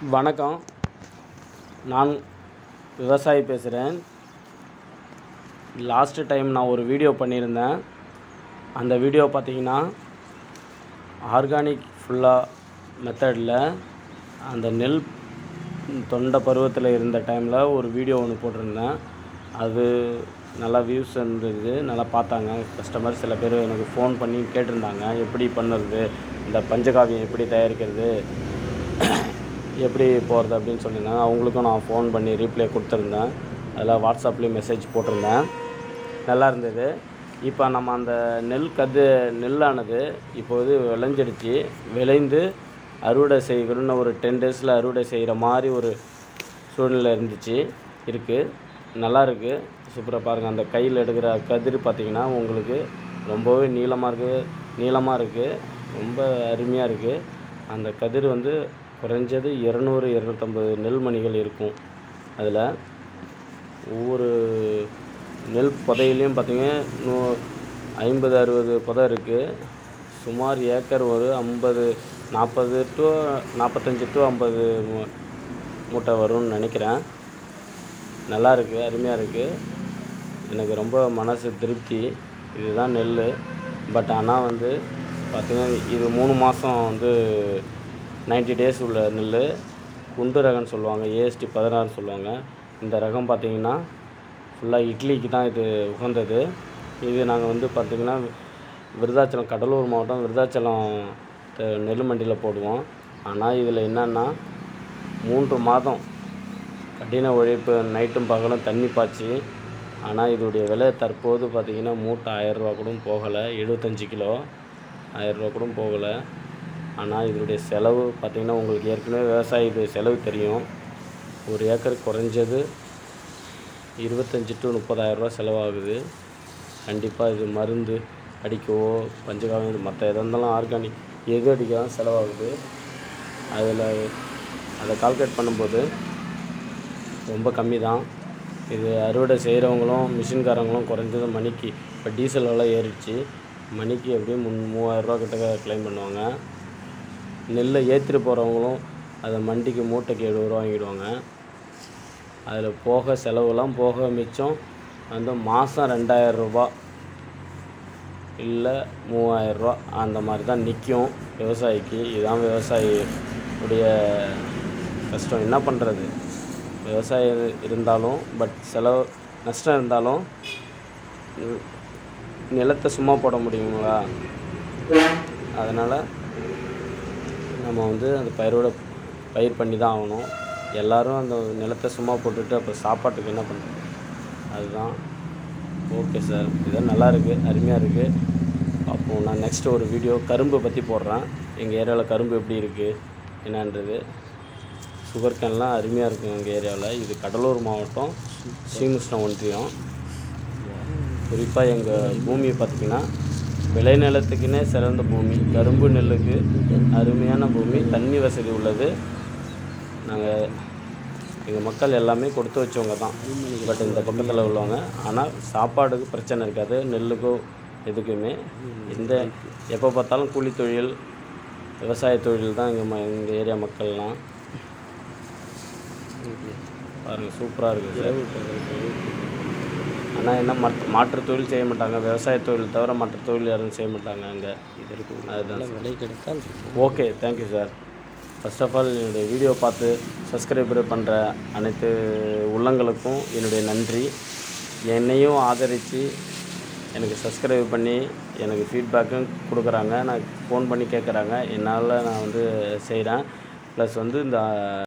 வணக்கம் நான் விவசாயி பேசுகிறேன் லாஸ்ட்டு டைம் நான் ஒரு வீடியோ பண்ணியிருந்தேன் அந்த வீடியோ பார்த்தீங்கன்னா ஆர்கானிக் ஃபுல்லாக மெத்தடில் அந்த நெல் தொண்டை பருவத்தில் இருந்த டைமில் ஒரு வீடியோ ஒன்று போட்டிருந்தேன் அது நல்லா வியூஸ் இருந்தது நல்லா பார்த்தாங்க கஸ்டமர் சில பேர் எனக்கு ஃபோன் பண்ணி கேட்டிருந்தாங்க எப்படி பண்ணுறது இந்த பஞ்சகாவியம் எப்படி தயாரிக்கிறது எப்படி போகிறது அப்படின்னு சொல்லியிருந்தாங்க அவங்களுக்கும் நான் ஃபோன் பண்ணி ரீப்ளை கொடுத்துருந்தேன் அதில் வாட்ஸ்அப்லேயும் மெசேஜ் போட்டிருந்தேன் நல்லா இருந்தது இப்போ நம்ம அந்த நெல் கது நெல்லானது இப்போது விளைஞ்சிடுச்சு விளைந்து அறுவடை செய்யணும்னு ஒரு டென் டேஸில் அறுவடை செய்கிற மாதிரி ஒரு சூழ்நிலை இருந்துச்சு இருக்குது நல்லா இருக்குது சூப்பராக பாருங்கள் அந்த கையில் எடுக்கிற கதிர் பார்த்திங்கன்னா உங்களுக்கு ரொம்பவே நீளமாக இருக்குது நீளமாக இருக்குது ரொம்ப அருமையாக இருக்குது அந்த கதிர் வந்து குறைஞ்சது இரநூறு இரநூத்தம்பது நெல்மணிகள் இருக்கும் அதில் ஒவ்வொரு நெல் புதையிலையும் பார்த்தீங்கன்னா நூ ஐம்பது அறுபது புதை இருக்குது சுமார் ஏக்கர் ஒரு ஐம்பது நாற்பது டு நாற்பத்தஞ்சு டு ஐம்பது மூ- மூட்டை வரும்னு நினைக்கிறேன் நல்லா இருக்குது அருமையாக இருக்குது எனக்கு ரொம்ப மனசு திருப்தி இதுதான் நெல் பட் ஆனால் வந்து பார்த்திங்கன்னா இது மூணு மாதம் வந்து 90 டேஸ் உள்ள நெல் குண்டு ரகம்னு சொல்லுவாங்க ஏஎஸ்டி பதினாறுன்னு சொல்லுவாங்க இந்த ரகம் பார்த்திங்கன்னா ஃபுல்லாக இட்லிக்கு தான் இது உகந்தது இது நாங்கள் வந்து பார்த்திங்கன்னா விருதாச்சலம் கடலூர் மாவட்டம் விருதாச்சலம் த- நெல் மண்டியில் போடுவோம் ஆனால் இதில் என்னன்னா மூன்று மாதம் கடின உழைப்பு நைட்டும் பகலும் தண்ணி பாய்ச்சி ஆனால் இதோடைய விலை தற்போது பார்த்திங்கன்னா மூட்டை ஆயரூவா கூட போகலை எழுபத்தஞ்சி கிலோ ஆயரூவா கூட போகலை ஆனால் இதோடைய செலவு பார்த்திங்கன்னா உங்களுக்கு ஏற்கனவே விவசாயி இது செலவு தெரியும் ஒரு ஏக்கர் குறைஞ்சது இருபத்தஞ்சி டு முப்பதாயிரரூவா செலவாகுது கண்டிப்பாக இது மருந்து அடிக்கவோ பஞ்சகாவியம் மற்ற எதாக இருந்தாலும் ஆர்கானிக் எது அடிக்கலாம் செலவாகுது அதில் அதை கால்குலேட் பண்ணும்போது ரொம்ப கம்மி தான் இது அறுவடை செய்கிறவங்களும் மிஷின்காரங்களும் குறைஞ்சது மணிக்கு இப்போ டீசல் விலை ஏறிடுச்சு மணிக்கு எப்படியும் முன் மூவாயிரரூவா கிட்ட க்ளைம் பண்ணுவாங்க நெல்லை ஏற்றிட்டு போகிறவங்களும் அதை மண்டிக்கு மூட்டைக்கு எழுபது ரூபா வாங்கிடுவாங்க அதில் போக செலவுலாம் போக மிச்சம் வந்து மாதம் ரெண்டாயிரம் ரூபா இல்லை மூவாயிரரூவா அந்த மாதிரி தான் நிற்கும் விவசாயிக்கு இதுதான் விவசாயி உடைய கஷ்டம் என்ன பண்ணுறது விவசாயம் இருந்தாலும் பட் செலவு நஷ்டம் இருந்தாலும் நி- நிலத்தை சும்மா போட முடியுங்களா அதனால் நம்ம வந்து அந்த பயிரோட பயிர் பண்ணி தான் ஆகணும் எல்லாரும் அந்த நிலத்தை சும்மா போட்டுட்டு அப்போ சாப்பாட்டுக்கு என்ன பண்ணுறது அதுதான் ஓகே சார் இது நல்லா இருக்குது அருமையாக இருக்குது அப்போ நான் நெக்ஸ்ட் ஒரு வீடியோ கரும்பு பற்றி போடுறேன் எங்கள் ஏரியாவில் கரும்பு எப்படி இருக்குது என்னன்றது சுகர் கேன்லாம் அருமையாக இருக்கும் எங்கள் ஏரியாவில் இது கடலூர் மாவட்டம் ஸ்ரீமுஷ்ணம் ஒன்றியம் குறிப்பாக எங்கள் பூமியை பார்த்திங்கன்னா விளைநிலத்துக்குன்னே சிறந்த பூமி கரும்பு நெல்லுக்கு அருமையான பூமி தண்ணி வசதி உள்ளது நாங்கள் எங்கள் மக்கள் எல்லாமே கொடுத்து வச்சவங்க தான் பட் இந்த பக்கத்தில் உள்ளவங்க ஆனால் சாப்பாடுக்கு பிரச்சனை இருக்காது நெல்லுக்கோ எதுக்குமே இந்த எப்போ பார்த்தாலும் கூலி தொழில் விவசாய தொழில் தான் எங்கள் ம எங்கள் ஏரியா மக்கள்லாம் பாருங்கள் சூப்பராக இருக்குது சார் ஆனால் என்ன மற்ற மாற்றுத் தொழில் செய்ய மாட்டாங்க விவசாய தொழில் தவிர மற்ற தொழில் யாரும் செய்ய மாட்டாங்க அங்கே அதுதான் சார். விலை கிடைத்தால் okay thank you sir first of all என்னுடைய வீடியோ பார்த்து சப்ஸ்கிரைபர் பண்ணுற அனைத்து உள்ளங்களுக்கும் என்னுடைய நன்றி என்னையும் ஆதரித்து எனக்கு சப்ஸ்கிரைப் பண்ணி எனக்கு ஃபீட்பேக்கும் கொடுக்குறாங்க நான் ஃபோன் பண்ணி கேட்குறாங்க என்னால் நான் வந்து செய்கிறேன் ப்ளஸ் வந்து இந்த